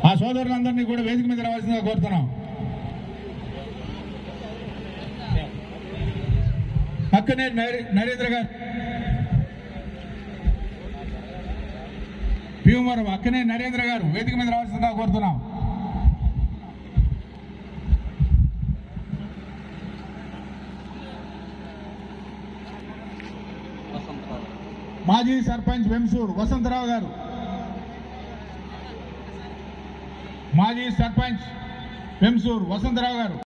ఆ సోదరులందరినీ కూడా వేదిక మీద రావాల్సిందిగా కోరుతున్నాం పక్కనే నరే- నరేంద్ర గారు భీమవరం అక్కనే నరేంద్ర గారు వేదిక మీద రావాల్సిందిగా కోరుతున్నాం మాజీ సర్పంచ్ వెంసూర్ వసంతరావు గారు మాజీ సర్పంచ్ వెంసూర్ వసంతరావు గారు